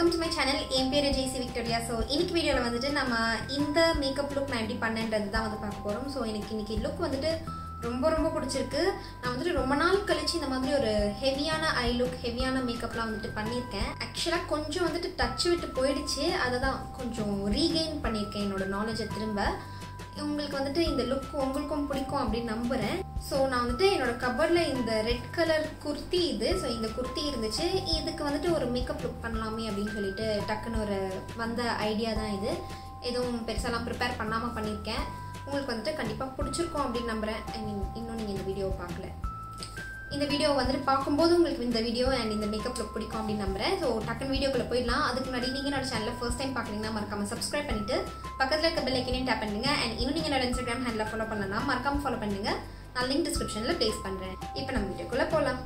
welcome to my channel என் பேர் Jaicy Victoria so இன்னைக்கு வீடியோவில் வந்துட்டு நம்ம இந்த மேக்கப் லுக் நான் எப்படி பண்ணேன்றது தான் வந்து பார்க்க போகிறோம் ஸோ எனக்கு இன்னைக்கு லுக் வந்துட்டு ரொம்ப ரொம்ப பிடிச்சிருக்கு நான் வந்துட்டு ரொம்ப நாள் கழிச்சு இந்த மாதிரி ஒரு ஹெவியான ஐ லுக் ஹெவியான மேக்கப்லாம் வந்துட்டு பண்ணியிருக்கேன் ஆக்சுவலாக கொஞ்சம் வந்துட்டு டச் விட்டு போயிடுச்சு அதை தான் கொஞ்சம் ரீகெயின் பண்ணியிருக்கேன் என்னோட நாலேஜை திரும்ப உங்களுக்கு வந்துட்டு இந்த லுக் உங்களுக்கும் பிடிக்கும் அப்படின்னு நம்புகிறேன் ஸோ நான் வந்துட்டு என்னோட கபர்டில் இந்த ரெட் கலர் குர்த்தி இது ஸோ இந்த குர்த்தி இருந்துச்சு இதுக்கு வந்துட்டு ஒரு மேக்கப் லுக் பண்ணலாமே அப்படின்னு சொல்லிட்டு டக்குன்னு ஒரு வந்த ஐடியா தான் இது எதுவும் பெருசாலாம் ப்ரிப்பேர் பண்ணாமல் பண்ணியிருக்கேன் உங்களுக்கு வந்துட்டு கண்டிப்பாக பிடிச்சிருக்கும் அப்படின்னு நம்புகிறேன் ஐ மீன் இன்னும் நீங்கள் இந்த வீடியோவை பார்க்கல இந்த வீடியோ வந்துட்டு பார்க்கும்போது உங்களுக்கு இந்த வீடியோ அண்ட் இந்த மேக்கப் லுக் பிடிக்கும் அப்படின்னு நம்புறேன் ஸோ டக்குன்னு வீடியோக்குள்ள போயிடலாம் அதுக்கு முன்னாடி நீங்கள் என்னோட சேனலில் ஃபர்ஸ்ட் டைம் பார்க்குறீங்கன்னா மறக்காம சப்ஸ்கிரைப் பண்ணிட்டு பக்கத்தில் இருக்க பெல் ஐக்கனையும் டேப் பண்ணுங்க அண்ட் இன்னும் நீங்கள் என்னோட இன்ஸ்டாகிராம் ஹேண்டில் ஃபாலோ பண்ணலாம் மறக்காம ஃபாலோ பண்ணுங்க நான் லிங்க் டிஸ்கிரிப்ஷனில் ப்ளேஸ் பண்ணுறேன் இப்போ நம்ம வீடியோக்குள்ளே போகலாம்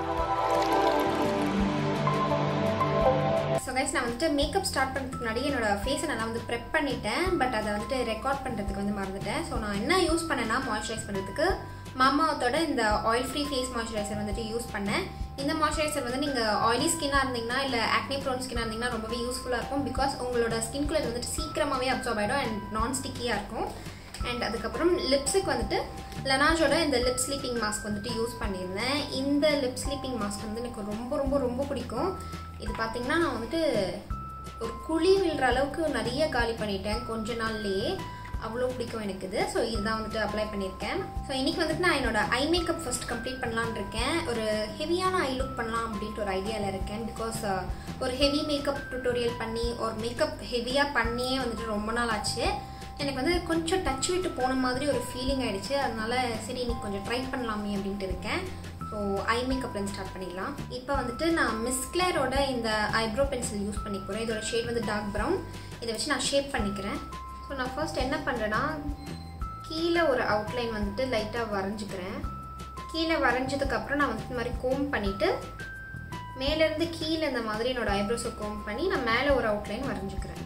ஸோ கைஸ் நான் வந்துட்டு மேக்கப் ஸ்டார்ட் பண்ணுறதுக்கு முன்னாடி என்னோட ஃபேஸை நான் வந்து ப்ரெப் பண்ணிட்டேன் பட் அதை வந்துட்டு ரெக்கார்ட் பண்ணுறதுக்கு வந்து மறந்துட்டேன் ஸோ நான் என்ன யூஸ் பண்ணேன்னா மாய்ஸ்சரைஸ் பண்ணுறதுக்கு மாமாவத்தோட இந்த ஆயில் ஃப்ரீ ஃபேஸ் மாய்ஸ்சரைசர் வந்துட்டு யூஸ் பண்ணேன் இந்த மாய்ஸ்சரைசர் வந்து நீங்கள் ஆயிலி ஸ்கின்னாக இருந்தீங்கன்னா இல்லை ஆக்னி ப்ரோன் ஸ்கின்னாக இருந்தீங்கன்னா ரொம்பவே யூஸ்ஃபுல்லாக இருக்கும் பிகாஸ் உங்களோட ஸ்கின்குள்ளே இது வந்துட்டு சீக்கிரமாகவே அப்சார்ப் ஆகிடும் அண்ட் நான் ஸ்டிக்கியாக இருக்கும் அண்ட் அதுக்கப்புறம் லிப்ஸுக்கு வந்துட்டு லனாஜோட இந்த லிப் ஸ்லீப்பிங் மாஸ்க் வந்துட்டு யூஸ் பண்ணியிருந்தேன் இந்த லிப் ஸ்லீப்பிங் மாஸ்க் வந்து எனக்கு ரொம்ப ரொம்ப ரொம்ப பிடிக்கும் இது பார்த்திங்கன்னா நான் வந்துட்டு ஒரு குழி விழுற அளவுக்கு நிறைய காலி பண்ணிட்டேன் கொஞ்ச நாள்லேயே அவ்வளோ பிடிக்கும் எனக்கு இது ஸோ இதுதான் வந்துட்டு அப்ளை பண்ணியிருக்கேன் ஸோ இன்றைக்கி வந்துட்டு நான் என்னோட ஐ மேக்கப் ஃபஸ்ட் கம்ப்ளீட் பண்ணலான் இருக்கேன் ஒரு ஹெவியான ஐ லுக் பண்ணலாம் அப்படின்ட்டு ஒரு ஐடியாவில் இருக்கேன் பிகாஸ் ஒரு ஹெவி மேக்கப் டுட்டோரியல் பண்ணி ஒரு மேக்கப் ஹெவியாக பண்ணியே வந்துட்டு ரொம்ப நாள் ஆச்சு எனக்கு வந்து கொஞ்சம் டச் விட்டு போன மாதிரி ஒரு ஃபீலிங் ஆகிடுச்சு அதனால சரி இன்னைக்கு கொஞ்சம் ட்ரை பண்ணலாமே அப்படின்ட்டு இருக்கேன் ஸோ ஐ மேக்கப்லேருந்து ஸ்டார்ட் பண்ணிடலாம் இப்போ வந்துட்டு நான் மிஸ் கிளேரோட இந்த ஐப்ரோ பென்சில் யூஸ் பண்ணி போகிறேன் இதோட ஷேட் வந்து டார்க் ப்ரௌன் இதை வச்சு நான் ஷேப் பண்ணிக்கிறேன் ஸோ நான் ஃபர்ஸ்ட் என்ன பண்ணுறேன்னா கீழே ஒரு அவுட்லைன் வந்துட்டு லைட்டாக வரைஞ்சிக்கிறேன் கீழே வரைஞ்சதுக்கப்புறம் நான் வந்துட்டு இந்த மாதிரி கோம் பண்ணிவிட்டு மேலேருந்து கீழே இந்த மாதிரி என்னோட ஐப்ரோஸை கோம் பண்ணி நான் மேலே ஒரு அவுட்லைன் வரைஞ்சிக்கிறேன்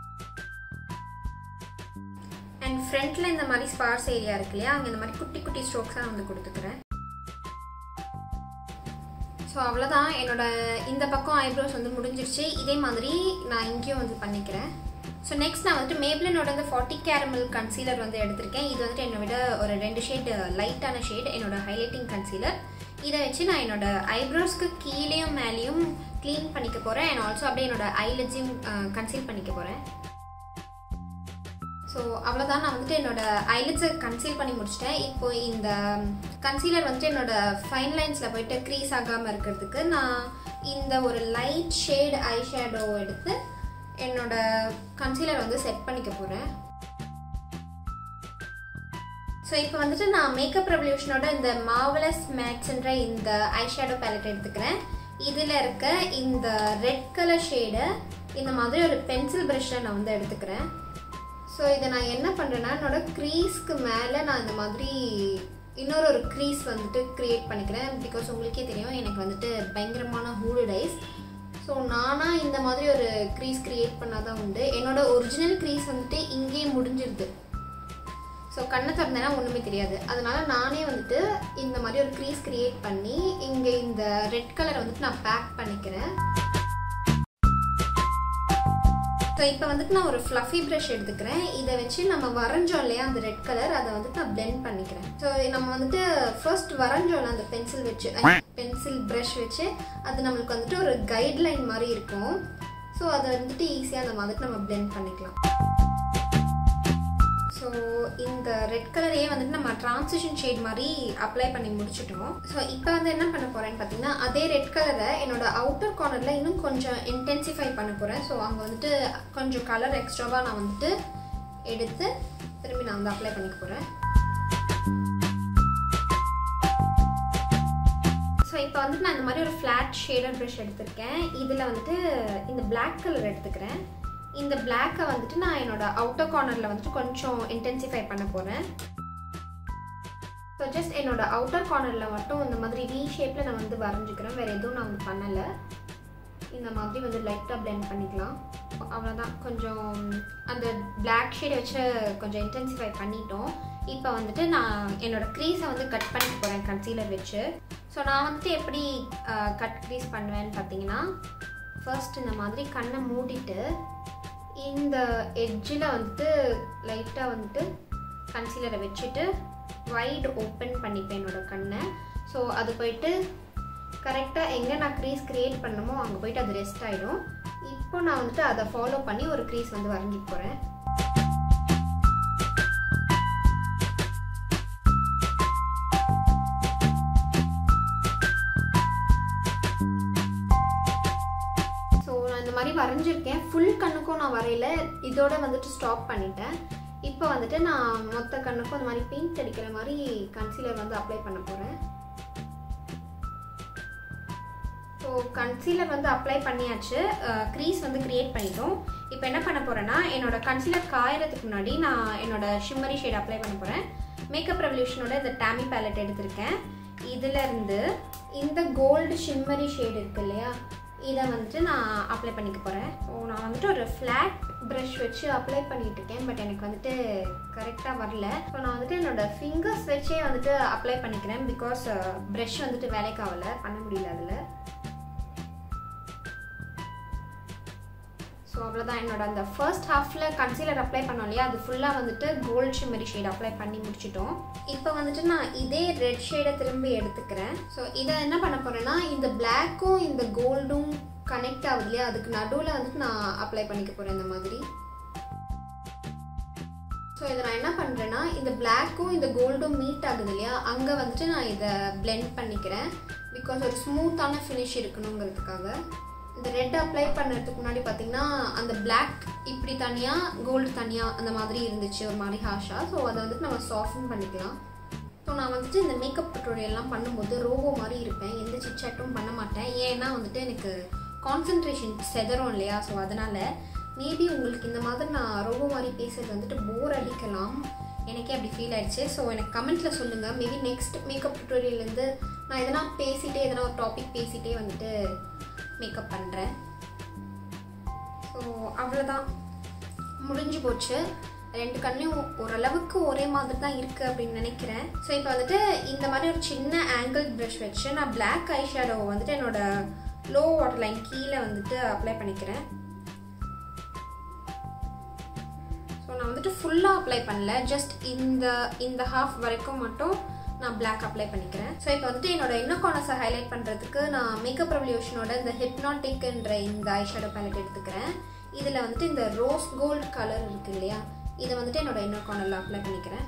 அண்ட் ஃப்ரண்ட்டில் இந்த மாதிரி ஸ்பார்ஸ் ஏரியா இருக்கு இல்லையா அங்கே இந்த மாதிரி குட்டி குட்டி ஸ்ட்ரோக்ஸாக நான் வந்து கொடுத்துக்கிறேன் ஸோ அவ்வளோதான் என்னோட இந்த பக்கம் ஐப்ரோஸ் வந்து முடிஞ்சிருச்சு இதே மாதிரி நான் இங்கேயும் வந்து பண்ணிக்கிறேன் ஸோ நெக்ஸ்ட் நான் வந்துட்டு மேப்ளினோட இந்த ஃபார்ட்டி கேரமல் கன்சீலர் வந்து எடுத்திருக்கேன் இது வந்துட்டு என்னை விட ஒரு ரெண்டு ஷேட் லைட்டான ஷேட் என்னோட ஹைலைட்டிங் கன்சீலர் இதை வச்சு நான் என்னோட ஐப்ரோஸ்க்கு கீழேயும் மேலேயும் க்ளீன் பண்ணிக்க போகிறேன் அண்ட் ஆல்சோ அப்படியே என்னோட ஐலட்ஸையும் கன்சீல் பண்ணிக்க போகிறேன் ஸோ அவ்வளோதான் நான் வந்துட்டு என்னோட ஐலிட்ஸை கன்சீல் பண்ணி முடிச்சிட்டேன் இப்போ இந்த கன்சீலர் வந்துட்டு என்னோட ஃபைன் லைன்ஸில் போயிட்டு க்ரீஸ் ஆகாமல் இருக்கிறதுக்கு நான் இந்த ஒரு லைட் ஷேட் ஐ ஷேடோ எடுத்து என்னோட கன்சீலர் வந்து செட் பண்ணிக்க போகிறேன் ஸோ இப்போ வந்துட்டு நான் மேக்கப் ரெவல்யூஷனோட இந்த மாவலஸ் மேட்ஸ்ன்ற இந்த ஐ ஷேடோ பேலட் எடுத்துக்கிறேன் இதில் இருக்க இந்த ரெட் கலர் ஷேடை இந்த மாதிரி ஒரு பென்சில் ப்ரஷ்ஷை நான் வந்து எடுத்துக்கிறேன் ஸோ இதை நான் என்ன பண்ணுறேன்னா என்னோட க்ரீஸ்க்கு மேலே நான் இந்த மாதிரி இன்னொரு ஒரு க்ரீஸ் வந்துட்டு க்ரியேட் பண்ணிக்கிறேன் பிகாஸ் உங்களுக்கே தெரியும் எனக்கு வந்துட்டு பயங்கரமான ஹூடு டைஸ் ஸோ நானாக இந்த மாதிரி ஒரு க்ரீஸ் க்ரியேட் பண்ணால் தான் உண்டு என்னோட ஒரிஜினல் க்ரீஸ் வந்துட்டு இங்கேயே முடிஞ்சிருது ஸோ கண்ணை திறந்தேன்னா ஒன்றுமே தெரியாது அதனால நானே வந்துட்டு இந்த மாதிரி ஒரு க்ரீஸ் க்ரியேட் பண்ணி இங்கே இந்த ரெட் கலரை வந்துட்டு நான் பேக் பண்ணிக்கிறேன் ஸோ இப்போ வந்துட்டு நான் ஒரு ஃப்ளஃபி ப்ரஷ் எடுத்துக்கிறேன் இதை வச்சு நம்ம வரைஞ்சோம் இல்லையா அந்த ரெட் கலர் அதை வந்துட்டு நான் பிளெண்ட் பண்ணிக்கிறேன் ஸோ நம்ம வந்துட்டு ஃபர்ஸ்ட் வரைஞ்சோம்ல அந்த பென்சில் வச்சு பென்சில் ப்ரஷ் வச்சு அது நம்மளுக்கு வந்துட்டு ஒரு கைட்லைன் மாதிரி இருக்கும் ஸோ அதை வந்துட்டு ஈஸியாக நம்ம வந்துட்டு நம்ம பிளெண்ட் பண்ணிக்கலாம் ஸோ இந்த ரெட் கலரையே வந்துட்டு நம்ம டிரான்சிஷன் ஷேட் மாதிரி அப்ளை பண்ணி முடிச்சிட்டோம் ஸோ இப்போ வந்து என்ன பண்ண போகிறேன்னு பார்த்தீங்கன்னா அதே ரெட் கலரை என்னோட அவுட்டர் கார்னரில் இன்னும் கொஞ்சம் இன்டென்சிஃபை பண்ண போகிறேன் ஸோ அங்கே வந்துட்டு கொஞ்சம் கலர் எக்ஸ்ட்ராவாக நான் வந்துட்டு எடுத்து திரும்பி நான் வந்து அப்ளை பண்ணிக்க போகிறேன் ஸோ இப்போ வந்துட்டு நான் இந்த மாதிரி ஒரு ஃப்ளாட் ஷேடர் ப்ரஷ் எடுத்திருக்கேன் இதில் வந்துட்டு இந்த பிளாக் கலர் எடுத்துக்கிறேன் இந்த பிளாக்கை வந்துட்டு நான் என்னோட அவுட்டர் கார்னரில் வந்துட்டு கொஞ்சம் இன்டென்சிஃபை பண்ண போகிறேன் ஸோ ஜஸ்ட் என்னோட அவுட்டர் கார்னரில் மட்டும் இந்த மாதிரி வி ஷேப்பில் நான் வந்து வரைஞ்சிக்கிறேன் வேறு எதுவும் நான் வந்து பண்ணலை இந்த மாதிரி வந்து லைட்டாக பிளெண்ட் பண்ணிக்கலாம் அவ்வளோதான் கொஞ்சம் அந்த பிளாக் ஷேடை வச்சு கொஞ்சம் இன்டென்சிஃபை பண்ணிட்டோம் இப்போ வந்துட்டு நான் என்னோட க்ரீஸை வந்து கட் பண்ணிக்க போகிறேன் கன்சீலர் வச்சு ஸோ நான் வந்துட்டு எப்படி கட் க்ரீஸ் பண்ணுவேன்னு பார்த்தீங்கன்னா ஃபர்ஸ்ட் இந்த மாதிரி கண்ணை மூடிட்டு இந்த எட்ஜில் வந்துட்டு லைட்டாக வந்துட்டு கன்சீலரை வச்சுட்டு வைட் ஓப்பன் பண்ணிப்பேன் என்னோட கண்ணை ஸோ அது போயிட்டு கரெக்டாக எங்கே நான் க்ரீஸ் க்ரியேட் பண்ணமோ அங்கே போயிட்டு அது ரெஸ்ட் ஆகிடும் இப்போ நான் வந்துட்டு அதை ஃபாலோ பண்ணி ஒரு க்ரீஸ் வந்து வரைஞ்சிக்க போகிறேன் ஸோ நான் இந்த மாதிரி வரைஞ்சிருக்கேன் ஃபுல் கண்ணுக்கும் நான் வரையில இதோட வந்துட்டு ஸ்டாப் பண்ணிட்டேன் இப்போ வந்துட்டு நான் மொத்த கண்ணுக்கும் இந்த மாதிரி பெயிண்ட் அடிக்கிற மாதிரி கன்சீலர் வந்து அப்ளை பண்ண போகிறேன் ஸோ கன்சீலர் வந்து அப்ளை பண்ணியாச்சு க்ரீஸ் வந்து க்ரியேட் பண்ணிட்டோம் இப்போ என்ன பண்ண போகிறேன்னா என்னோட கன்சீலர் காயறதுக்கு முன்னாடி நான் என்னோட ஷிம்மரி ஷேட் அப்ளை பண்ண போகிறேன் மேக்கப் ரெவல்யூஷனோட இந்த டேமி பேலட் எடுத்திருக்கேன் இதிலேருந்து இந்த கோல்டு ஷிம்மரி ஷேட் இருக்கு இல்லையா இதை வந்துட்டு நான் அப்ளை பண்ணிக்க போகிறேன் ஸோ நான் வந்துட்டு ஒரு ஃப்ளாட் ப்ரஷ் வச்சு அப்ளை பண்ணிட்டு இருக்கேன் பட் எனக்கு வந்துட்டு கரெக்டாக வரல ஸோ நான் வந்துட்டு என்னோட ஃபிங்கர்ஸ் வச்சே வந்துட்டு அப்ளை பண்ணிக்கிறேன் பிகாஸ் ப்ரஷ் வந்துட்டு வேலைக்கு ஆகலை பண்ண முடியல அதில் ஸோ அவ்வளோதான் என்னோட அந்த ஃபர்ஸ்ட் ஹாஃபில் கன்சீலர் அப்ளை பண்ணோம் இல்லையா அது ஃபுல்லாக வந்துட்டு கோல்ட் ஷிம்மரி ஷேட் அப்ளை பண்ணி முடிச்சிட்டோம் இப்போ வந்துட்டு நான் இதே ரெட் ஷேடை திரும்பி எடுத்துக்கிறேன் ஸோ இதை என்ன பண்ண போகிறேன்னா இந்த பிளாக்கும் இந்த கோல்டும் கனெக்ட் ஆகுது இல்லையா அதுக்கு நடுவில் வந்துட்டு நான் அப்ளை பண்ணிக்க போகிறேன் இந்த மாதிரி ஸோ இதை நான் என்ன பண்ணுறேன்னா இந்த பிளாக்கும் இந்த கோல்டும் மீட் ஆகுது இல்லையா அங்கே வந்துட்டு நான் இதை பிளெண்ட் பண்ணிக்கிறேன் பிகாஸ் ஒரு ஸ்மூத்தான ஃபினிஷ் இருக்கணுங்கிறதுக்காக இந்த ரெட் அப்ளை பண்ணுறதுக்கு முன்னாடி பார்த்தீங்கன்னா அந்த பிளாக் இப்படி தனியாக கோல்டு தனியாக அந்த மாதிரி இருந்துச்சு ஒரு மாதிரி ஹாஷாக ஸோ அதை வந்துட்டு நம்ம சாஃப்டன் பண்ணிக்கலாம் ஸோ நான் வந்துட்டு இந்த மேக்கப் டுட்டோரியல்லாம் பண்ணும்போது ரோபோ மாதிரி இருப்பேன் எந்த சிச்சாட்டும் பண்ண மாட்டேன் ஏன்னா வந்துட்டு எனக்கு கான்சென்ட்ரேஷன் செதறும் இல்லையா ஸோ அதனால் மேபி உங்களுக்கு இந்த மாதிரி நான் ரோபோ மாதிரி பேசுறது வந்துட்டு போர் அடிக்கலாம் எனக்கே அப்படி ஃபீல் ஆயிடுச்சு ஸோ எனக்கு கமெண்ட்டில் சொல்லுங்கள் மேபி நெக்ஸ்ட் மேக்கப் டுட்டோரியல்லேருந்து நான் எதனா பேசிகிட்டே எதனா ஒரு டாபிக் பேசிகிட்டே வந்துட்டு மேக்கப் பண்ணுறேன் ஸோ அவ்வளோதான் முடிஞ்சு போச்சு ரெண்டு கண்ணையும் ஓரளவுக்கு ஒரே மாதிரி தான் இருக்குது அப்படின்னு நினைக்கிறேன் ஸோ இப்போ வந்துட்டு இந்த மாதிரி ஒரு சின்ன ஆங்கிள் ப்ரஷ் வச்சு நான் பிளாக் ஐ ஷேடோ வந்துட்டு என்னோட லோ வாட்டர் லைன் கீழே வந்துட்டு அப்ளை பண்ணிக்கிறேன் ஸோ நான் வந்துட்டு ஃபுல்லாக அப்ளை பண்ணல ஜஸ்ட் இந்த இந்த ஹாஃப் வரைக்கும் மட்டும் நான் பிளாக் அப்ளை பண்ணிக்கிறேன் ஸோ இப்போ வந்துட்டு என்னோட இன்னும் கார்னர்ஸை ஹைலைட் பண்ணுறதுக்கு நான் மேக்கப் ரெவல்யூஷனோட இந்த ஹிப்னாட்டிக்ன்ற இந்த ஐ ஷேடோ பேலட் எடுத்துக்கிறேன் இதில் வந்துட்டு இந்த ரோஸ் கோல்ட் கலர் இருக்கு இல்லையா இதை வந்துட்டு என்னோட இன்னர் கார்னரில் அப்ளை பண்ணிக்கிறேன்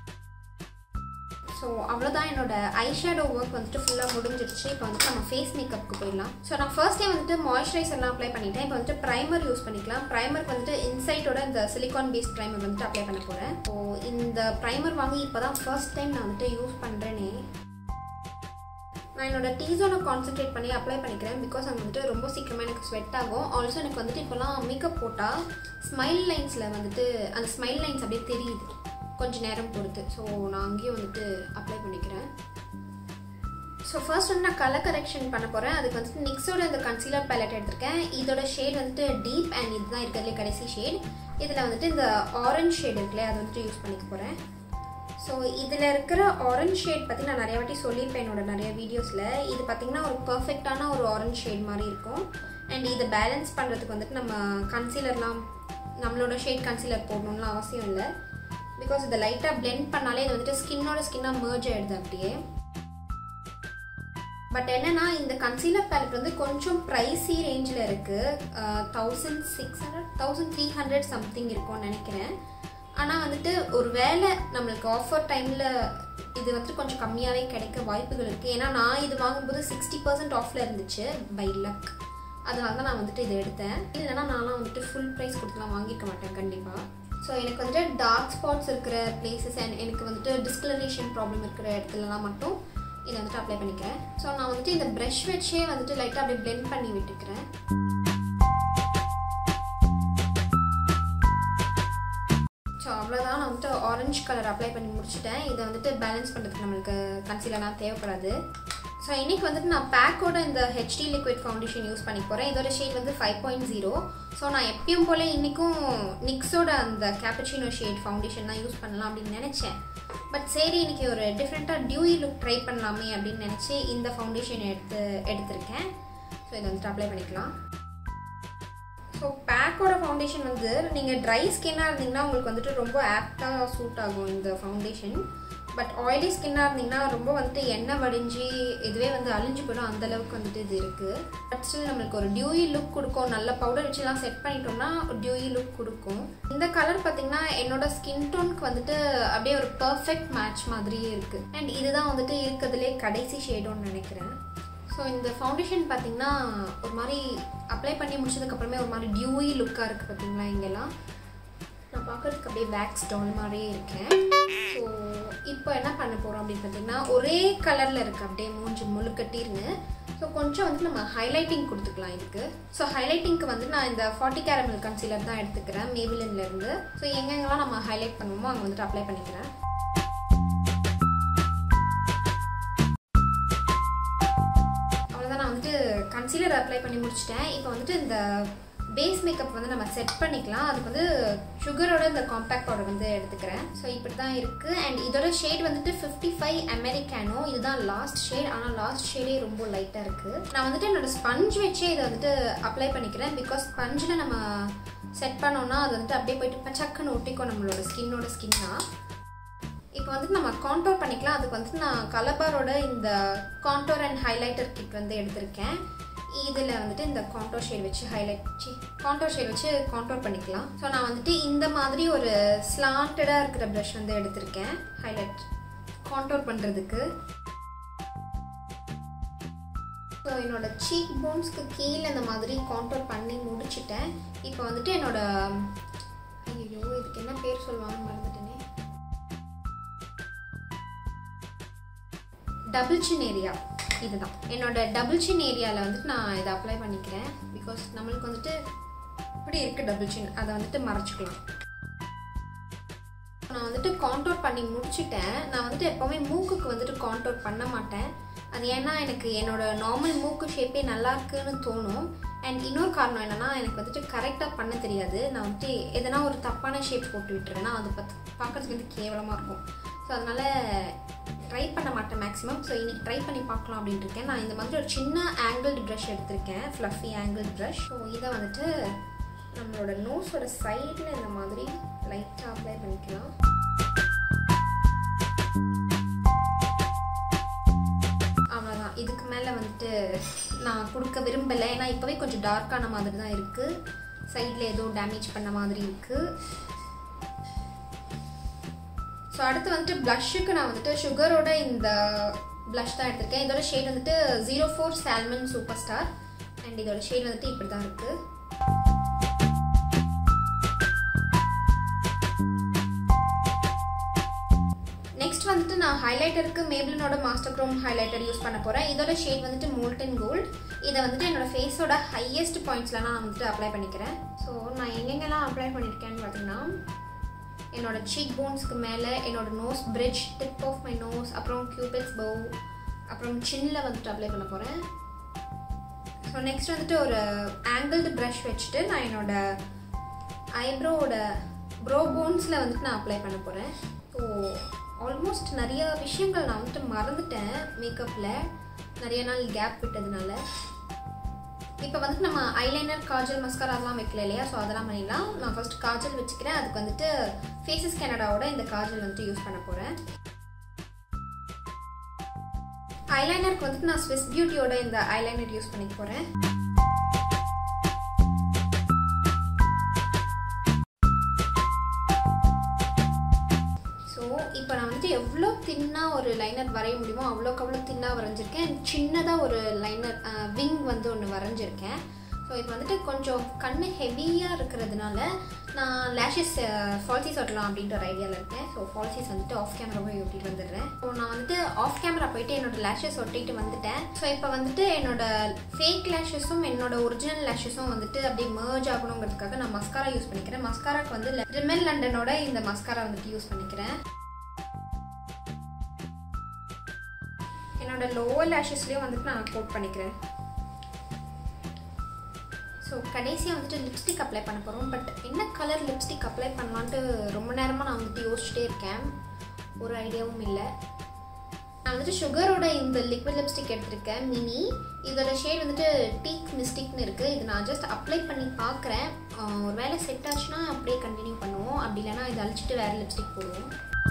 ஸோ அவ்வளோதான் என்னோட ஐ ஷேடோ ஒர்க் வந்துட்டு ஃபுல்லாக முடிஞ்சிருச்சு இப்போ வந்துட்டு நம்ம ஃபேஸ் மேக்கப்புக்கு போயிடலாம் ஸோ நான் ஃபர்ஸ்ட் டைம் வந்துட்டு மாய்ஸ்சரைசர்லாம் அப்ளை பண்ணிட்டேன் இப்போ வந்துட்டு ப்ரைமர் யூஸ் பண்ணிக்கலாம் ப்ரைமருக்கு வந்துட்டு இன்சைட்டோட இந்த சிலிகான் பேஸ்ட் ப்ரைமர் வந்துட்டு அப்ளை பண்ண போகிறேன் ஸோ இந்த ப்ரைமர் வாங்கி இப்போ தான் ஃபர்ஸ்ட் டைம் நான் வந்துட்டு யூஸ் பண்ணுறேனே நான் என்னோட டீசோனை கான்சென்ட்ரேட் பண்ணி அப்ளை பண்ணிக்கிறேன் பிகாஸ் அங்கே வந்துட்டு ரொம்ப சீக்கிரமாக எனக்கு ஸ்வெட் ஆகும் ஆல்சோ எனக்கு வந்துட்டு இப்போலாம் மேக்கப் போட்டால் ஸ்மைல் லைன்ஸில் வந்துட்டு அந்த ஸ்மைல் லைன்ஸ் அப்படியே தெரியுது கொஞ்சம் நேரம் பொறுத்து ஸோ நான் அங்கேயும் வந்துட்டு அப்ளை பண்ணிக்கிறேன் ஸோ ஃபர்ஸ்ட் வந்து நான் கலர் கரெக்ஷன் பண்ண போகிறேன் அதுக்கு வந்துட்டு நிக்ஸோட இந்த கன்சீலர் பேலட் எடுத்திருக்கேன் இதோட ஷேட் வந்துட்டு டீப் அண்ட் இதுதான் இருக்கிறதுலே கடைசி ஷேட் இதில் வந்துட்டு இந்த ஆரஞ்ச் ஷேட் இருக்குல்லையே அதை வந்துட்டு யூஸ் பண்ணிக்க போகிறேன் ஸோ இதில் இருக்கிற ஆரஞ்ச் ஷேட் பற்றி நான் நிறைய வாட்டி சொல்லியிருப்பேன் என்னோட நிறைய வீடியோஸில் இது பார்த்திங்கன்னா ஒரு பர்ஃபெக்டான ஒரு ஆரஞ்ச் ஷேட் மாதிரி இருக்கும் அண்ட் இதை பேலன்ஸ் பண்ணுறதுக்கு வந்துட்டு நம்ம கன்சீலர்லாம் நம்மளோட ஷேட் கன்சீலர் போடணும்லாம் அவசியம் இல்லை பிகாஸ் இதை லைட்டாக பிளெண்ட் பண்ணாலே இது வந்துட்டு ஸ்கின்னோட ஸ்கின்னாக merge ஆகிடுது அப்படியே பட் என்னன்னா இந்த கன்சீலர் பேலட் வந்து கொஞ்சம் ப்ரைஸி ரேஞ்சில் இருக்குது thousand six hundred thousand three hundred something இருக்கும்னு நினைக்கிறேன் ஆனால் வந்துட்டு ஒரு வேளை நம்மளுக்கு ஆஃபர் டைமில் இது வந்துட்டு கொஞ்சம் கம்மியாகவே கிடைக்க வாய்ப்புகள் இருக்குது ஏன்னா நான் இது வாங்கும்போது சிக்ஸ்டி பர்சன்ட் ஆஃபில் இருந்துச்சு பை லக் அதனால தான் நான் வந்துட்டு இதை எடுத்தேன் இல்லைன்னா நான்லாம் வந்துட்டு ஃபுல் ப்ரைஸ் கொடுத்துலாம் வாங்கியிருக்க மாட்டேன் கண்டிப்பாக ஸோ எனக்கு வந்துட்டு டார்க் ஸ்பாட்ஸ் இருக்கிற பிளேசஸ் அண்ட் எனக்கு வந்துட்டு டிஸ்கலரேஷன் ப்ராப்ளம் இருக்கிற இடத்துலலாம் மட்டும் இதை வந்துட்டு அப்ளை பண்ணிக்கிறேன் ஸோ நான் வந்துட்டு இந்த ப்ரஷ் வச்சே வந்துட்டு லைட்டாக அப்படியே blend பண்ணி விட்டுக்கிறேன் ஸோ அவ்வளோதான் நான் வந்துட்டு ஆரஞ்சு கலர் அப்ளை பண்ணி முடிச்சிட்டேன் இதை வந்துட்டு பேலன்ஸ் பண்ணுறதுக்கு நம்மளுக்கு கன்சீலர்லாம் தேவைப்படாது ஸோ இன்றைக்கி வந்துட்டு நான் பேக்கோட இந்த ஹெச்டி லிக்விட் ஃபவுண்டேஷன் யூஸ் பண்ணி போகிறேன் இதோட ஷேட் வந்து ஃபைவ் பாயிண்ட் ஜீரோ ஸோ நான் எப்பயும் போல் இன்றைக்கும் நிக்ஸோட அந்த கேப்பச்சினோ ஷேட் ஃபவுண்டேஷன் தான் யூஸ் பண்ணலாம் அப்படின்னு நினச்சேன் பட் சரி இன்னைக்கு ஒரு டிஃப்ரெண்ட்டாக டியூயி லுக் ட்ரை பண்ணலாமே அப்படின்னு நினச்சி இந்த ஃபவுண்டேஷன் எடுத்து எடுத்திருக்கேன் ஸோ இதை வந்துட்டு அப்ளை பண்ணிக்கலாம் ஸோ பேக்கோட ஃபவுண்டேஷன் வந்து நீங்கள் ட்ரை ஸ்கின்னாக இருந்தீங்கன்னா உங்களுக்கு வந்துட்டு ரொம்ப ஆப்டாக சூட் ஆகும் இந்த ஃபவுண்டேஷன் பட் ஆயிலி ஸ்கின்னாக இருந்தீங்கன்னா ரொம்ப வந்துட்டு எண்ணெய் வடிஞ்சு இதுவே வந்து அழிஞ்சு போயிடும் அந்த அளவுக்கு வந்துட்டு இது இருக்குது பட் ஸ்டில் நம்மளுக்கு ஒரு டியூயி லுக் கொடுக்கும் நல்ல பவுடர் வச்சுலாம் செட் பண்ணிட்டோம்னா ஒரு டியூயி லுக் கொடுக்கும் இந்த கலர் பார்த்தீங்கன்னா என்னோட ஸ்கின் டோனுக்கு வந்துட்டு அப்படியே ஒரு பர்ஃபெக்ட் மேட்ச் மாதிரியே இருக்குது அண்ட் இதுதான் வந்துட்டு இருக்கிறதுலே கடைசி ஷேடோன்னு நினைக்கிறேன் ஸோ இந்த ஃபவுண்டேஷன் பார்த்தீங்கன்னா ஒரு மாதிரி அப்ளை பண்ணி முடிச்சதுக்கப்புறமே ஒரு மாதிரி டியூயி லுக்காக இருக்குது பார்த்தீங்களா இங்கெல்லாம் நான் பார்க்குறதுக்கு அப்படியே வேக்ஸ் டால் மாதிரியே இருக்கேன் ஸோ இப்போ என்ன பண்ண போகிறோம் அப்படின்னு பார்த்தீங்கன்னா ஒரே கலரில் இருக்குது அப்படியே மூஞ்சி முழுக்கட்டிருங்க ஸோ கொஞ்சம் வந்து நம்ம ஹைலைட்டிங் கொடுத்துக்கலாம் இதுக்கு ஸோ ஹைலைட்டிங்க்கு வந்து நான் இந்த ஃபார்ட்டி கேரமல் கன்சீலர் தான் எடுத்துக்கிறேன் மேபிலின்லேருந்து ஸோ எங்கெங்கெல்லாம் நம்ம ஹைலைட் பண்ணுவோமோ அங்கே வந்துட்டு அப்ளை பண்ணிக்கிறேன் அவ்வளோதான் நான் வந்துட்டு கன்சீலர் அப்ளை பண்ணி முடிச்சிட்டேன் இப்போ வந்துட்டு இந்த பேஸ் மேக்கப் வந்து நம்ம செட் பண்ணிக்கலாம் அதுக்கு வந்து சுகரோட இந்த காம்பேக்ட் பவுடர் வந்து எடுத்துக்கிறேன் ஸோ இப்படி தான் இருக்குது அண்ட் இதோட ஷேட் வந்துட்டு ஃபிஃப்டி ஃபைவ் அமெரிக்கானோ இதுதான் லாஸ்ட் ஷேட் ஆனால் லாஸ்ட் ஷேடே ரொம்ப லைட்டாக இருக்குது நான் வந்துட்டு என்னோட ஸ்பஞ்ச் வச்சே இதை வந்துட்டு அப்ளை பண்ணிக்கிறேன் பிகாஸ் ஸ்பஞ்சில் நம்ம செட் பண்ணோம்னா அது வந்துட்டு அப்படியே போயிட்டு பச்சக்குன்னு ஒட்டிக்கும் நம்மளோட ஸ்கின்னோட ஸ்கின்னா இப்போ வந்துட்டு நம்ம கான்டோர் பண்ணிக்கலாம் அதுக்கு வந்துட்டு நான் கலபாரோட இந்த கான்டோர் அண்ட் ஹைலைட்டர் கிட் வந்து எடுத்திருக்கேன் இதில் வந்துட்டு இந்த கான்டோர் ஷேட் வச்சு ஹைலைட் சி கான்டோர் ஷேட் வச்சு கான்டோர் பண்ணிக்கலாம் ஸோ நான் வந்துட்டு இந்த மாதிரி ஒரு ஸ்லாண்டடாக இருக்கிற ப்ரஷ் வந்து எடுத்திருக்கேன் ஹைலைட் கான்டோர் பண்ணுறதுக்கு ஸோ என்னோட சீக் போன்ஸ்க்கு கீழே இந்த மாதிரி கான்டோர் பண்ணி முடிச்சிட்டேன் இப்போ வந்துட்டு என்னோட ஐயோ இதுக்கு என்ன பேர் சொல்லுவாங்க மறந்துட்டேனே டபுள் சின் ஏரியா இதுதான் என்னோட டபுள் சின் ஏரியாவில் வந்துட்டு நான் இதை அப்ளை பண்ணிக்கிறேன் பிகாஸ் நம்மளுக்கு வந்துட்டு இப்படி இருக்குது டபுள் சின் அதை வந்துட்டு மறைச்சிக்கலாம் நான் வந்துட்டு கான்டோர் பண்ணி முடிச்சிட்டேன் நான் வந்துட்டு எப்போவுமே மூக்குக்கு வந்துட்டு கான்டோர் பண்ண மாட்டேன் அது ஏன்னா எனக்கு என்னோட நார்மல் மூக்கு ஷேப்பே நல்லா இருக்குன்னு தோணும் அண்ட் இன்னொரு காரணம் என்னென்னா எனக்கு வந்துட்டு கரெக்டாக பண்ண தெரியாது நான் வந்துட்டு எதனா ஒரு தப்பான ஷேப் போட்டு விட்டுருவேன்னா அது பார்த்து பார்க்கறதுக்கு வந்து கேவலமாக இருக்கும் ஸோ அதனால் ட்ரை பண்ண மாட்டேன் மேக்ஸிமம் ஸோ இன்னைக்கு ட்ரை பண்ணி பார்க்கலாம் அப்படின்ட்டு இருக்கேன் நான் இந்த மாதிரி ஒரு சின்ன ஆங்கிள்டு ப்ரஷ் எடுத்திருக்கேன் ஃப்ளஃபி ஆங்கிள் ப்ரஷ் ஸோ இதை வந்துட்டு நம்மளோட நோஸோட சைடில் இந்த மாதிரி லைட்டாக அப்ளை பண்ணிக்கலாம் அவ்வளோதான் இதுக்கு மேலே வந்துட்டு நான் கொடுக்க விரும்பலை ஏன்னா இப்போவே கொஞ்சம் டார்க்கான மாதிரி தான் இருக்குது சைடில் ஏதோ டேமேஜ் பண்ண மாதிரி இருக்குது ஸோ அடுத்து வந்துட்டு ப்ளஷ்ஷுக்கு நான் வந்துட்டு சுகரோட இந்த ப்ளஷ் தான் எடுத்திருக்கேன் இதோட ஷேட் வந்துட்டு zero four salmon super star and இதோட ஷேட் வந்துட்டு இப்படி தான் இருக்குது நெக்ஸ்ட் வந்துட்டு நான் ஹைலைட்டருக்கு மேபிளினோட மாஸ்டர் க்ரோம் ஹைலைட்டர் யூஸ் பண்ண போகிறேன் இதோட ஷேட் வந்துட்டு மோல்டன் கோல்ட் இதை வந்துட்டு என்னோட ஃபேஸோட ஹையஸ்ட் பாயிண்ட்ஸில் நான் வந்துட்டு அப்ளை பண்ணிக்கிறேன் ஸோ நான் எங்கெங்கெல்லாம் அப்ளை பண்ணியிருக்கேன்னு பார்த்தீங்கன்னா என்னோட சீக் போன்ஸ்க்கு மேலே என்னோட nose bridge tip of my nose அப்புறம் கியூபிட்ஸ் போ அப்புறம் சின்னில் வந்துட்டு அப்ளை பண்ண போகிறேன் ஸோ நெக்ஸ்ட் வந்துட்டு ஒரு ஆங்கிள்டு ப்ரஷ் வச்சுட்டு நான் என்னோட ஐப்ரோவோட ப்ரோ போன்ஸில் வந்துட்டு நான் அப்ளை பண்ண போகிறேன் ஸோ ஆல்மோஸ்ட் நிறைய விஷயங்கள் நான் வந்துட்டு மறந்துட்டேன் மேக்கப்பில் நிறைய நாள் கேப் விட்டதுனால இப்போ வந்துட்டு நம்ம ஐலைனர் காஜல் மஸ்காரா அதெல்லாம் வைக்கல இல்லையா ஸோ அதெல்லாம் பண்ணிடலாம் நான் ஃபர்ஸ்ட் காஜல் வச்சுக்கிறேன் அதுக்கு வந்துட்டு ஃபேஸஸ் கனடாவோட இந்த காஜல் வந்துட்டு யூஸ் பண்ண போகிறேன் ஐலைனருக்கு வந்துட்டு நான் ஸ்விஸ் பியூட்டியோட இந்த ஐலைனர் யூஸ் பண்ணிக்க போகிறேன் ஸோ இப்போ நான் வந்துட்டு எவ்வளோ தின்னாக ஒரு லைனர் வரைய முடியுமோ அவ்வளோக்கு அவ்வளோ தின்னாக வரைஞ்சிருக்கேன் சின்னதாக ஒரு லைனர் விங் வந்து ஒன்று வரைஞ்சிருக்கேன் ஸோ இது வந்துட்டு கொஞ்சம் கண்ணு ஹெவியாக இருக்கிறதுனால நான் லேஷஸ் ஃபால்சிஸ் ஒட்டலாம் அப்படின்ற ஒரு ஐடியாவில் இருக்கேன் ஸோ ஃபால்சிஸ் வந்துட்டு ஆஃப் கேமராவே ஒட்டிட்டு வந்துடுறேன் ஸோ நான் வந்துட்டு ஆஃப் கேமரா போயிட்டு என்னோட லேஷஸ் ஒட்டிட்டு வந்துட்டேன் ஸோ இப்போ வந்துட்டு என்னோட ஃபேக் லேஷஸும் என்னோட ஒரிஜினல் லேஷஸும் வந்துட்டு அப்படியே merge ஆகணுங்கிறதுக்காக நான் மஸ்காரா யூஸ் பண்ணிக்கிறேன் மஸ்காராக்கு வந்து ரிமெல் லண்டனோட இந்த மஸ்காரா வந்துட்டு யூஸ் பண்ணிக்கிறேன் என்னோட லோவர் லேஷஸ்லேயும் வந்துட்டு நான் கோட் பண்ணிக்கிறேன் ஸோ கடைசியாக வந்துட்டு லிப்ஸ்டிக் அப்ளை பண்ண போகிறோம் பட் என்ன கலர் லிப்ஸ்டிக் அப்ளை பண்ணலான்ட்டு ரொம்ப நேரமாக நான் வந்துட்டு யோசிச்சுட்டே இருக்கேன் ஒரு ஐடியாவும் இல்லை நான் வந்துட்டு சுகரோட இந்த லிக்விட் லிப்ஸ்டிக் எடுத்திருக்கேன் மினி இதோட ஷேட் வந்துட்டு டீக் லிப் மிஸ்டிக்னு இருக்குது இது நான் ஜஸ்ட் அப்ளை பண்ணி பார்க்குறேன் ஒரு வேளை செட் ஆச்சுன்னா அப்படியே கண்டினியூ பண்ணுவோம் அப்படி இல்லைன்னா இதை அழிச்சிட்டு வேறு லிப்ஸ்டிக் போடுவோம்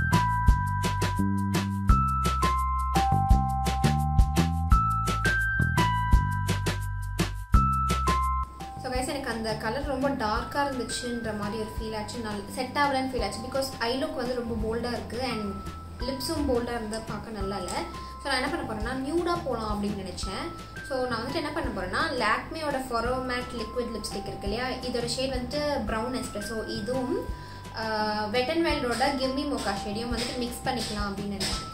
ஸோ கைஸ் எனக்கு அந்த கலர் ரொம்ப டார்க்காக இருந்துச்சுன்ற மாதிரி ஒரு ஃபீல் ஆச்சு நான் செட் ஆகலன்னு ஃபீல் ஆச்சு பிகாஸ் ஐ லுக் வந்து ரொம்ப போல்டாக இருக்குது அண்ட் லிப்ஸும் போல்டாக இருந்தால் பார்க்க நல்லா இல்லை ஸோ நான் என்ன பண்ண போகிறேன்னா நியூடாக போகலாம் அப்படின்னு நினச்சேன் ஸோ நான் வந்துட்டு என்ன பண்ண போகிறேன்னா லாக்மேயோட ஃபொரோ மேட் லிக்விட் லிப்ஸ்டிக் இருக்கு இல்லையா இதோட ஷேட் வந்துட்டு ப்ரௌன் எஸ்ப்ரெஸோ இதுவும் வெட் அண்ட் வைல்டோட கிம்மி மோக்கா ஷேடையும் வந்துட்டு மிக்ஸ் பண்ணிக்கலாம் அப்படின்னு நினச்சேன்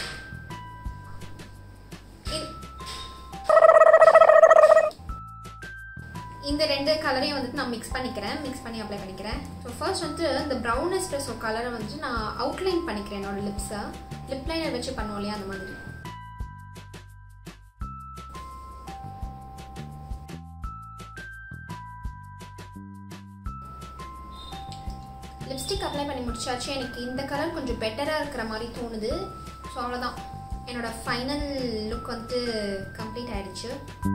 இந்த ரெண்டு கலரையும் வந்துட்டு நான் மிக்ஸ் பண்ணிக்கிறேன் மிக்ஸ் பண்ணி அப்ளை பண்ணிக்கிறேன் ஸோ ஃபர்ஸ்ட் வந்துட்டு இந்த ப்ரௌன் எஸ்ப்ரெஸோ கலரை வந்துட்டு நான் அவுட்லைன் பண்ணிக்கிறேன் என்னோட லிப்ஸை லிப் லைனர் வச்சு பண்ணுவோம் இல்லையா அந்த மாதிரி லிப்ஸ்டிக் அப்ளை பண்ணி முடிச்சாச்சு எனக்கு இந்த கலர் கொஞ்சம் பெட்டராக இருக்கிற மாதிரி தோணுது ஸோ அவ்வளோதான் என்னோட ஃபைனல் லுக் வந்துட்டு கம்ப்ளீட் ஆயிடுச்சு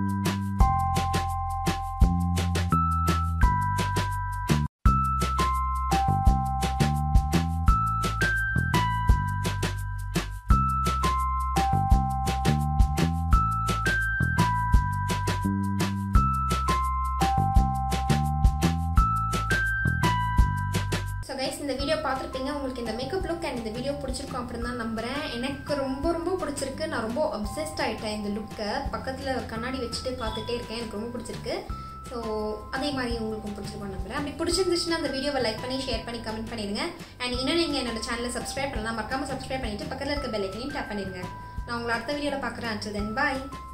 ஸோ கைஸ் இந்த வீடியோ பார்த்துருப்பீங்க உங்களுக்கு இந்த மேக்கப் லுக் அண்ட் இந்த வீடியோ பிடிச்சிருக்கும் அப்படின்னு தான் நம்புகிறேன் எனக்கு ரொம்ப ரொம்ப பிடிச்சிருக்கு நான் ரொம்ப அப்சஸ்ட் ஆகிட்டேன் இந்த லுக்கை பக்கத்தில் கண்ணாடி வச்சுட்டு பார்த்துட்டே இருக்கேன் எனக்கு ரொம்ப பிடிச்சிருக்கு ஸோ அதே மாதிரி உங்களுக்கும் பிடிச்சிருக்கும் நம்புறேன் அப்படி பிடிச்சிருந்துச்சுன்னா அந்த வீடியோவை லைக் பண்ணி ஷேர் பண்ணி கமெண்ட் பண்ணிடுங்க அண்ட் இன்னும் நீங்கள் என்னோட சேனலை சப்ஸ்கிரைப் பண்ணலாம் மறக்காமல் சப்ஸ்கிரைப் பண்ணிவிட்டு பக்கத்தில் இருக்க பெல் ஐக்கனையும் டேப் பண்ணிடுங்க நான் உங்களை அடுத்த வீடியோவில் பார்க்குறேன் அச்சு தென் பாய்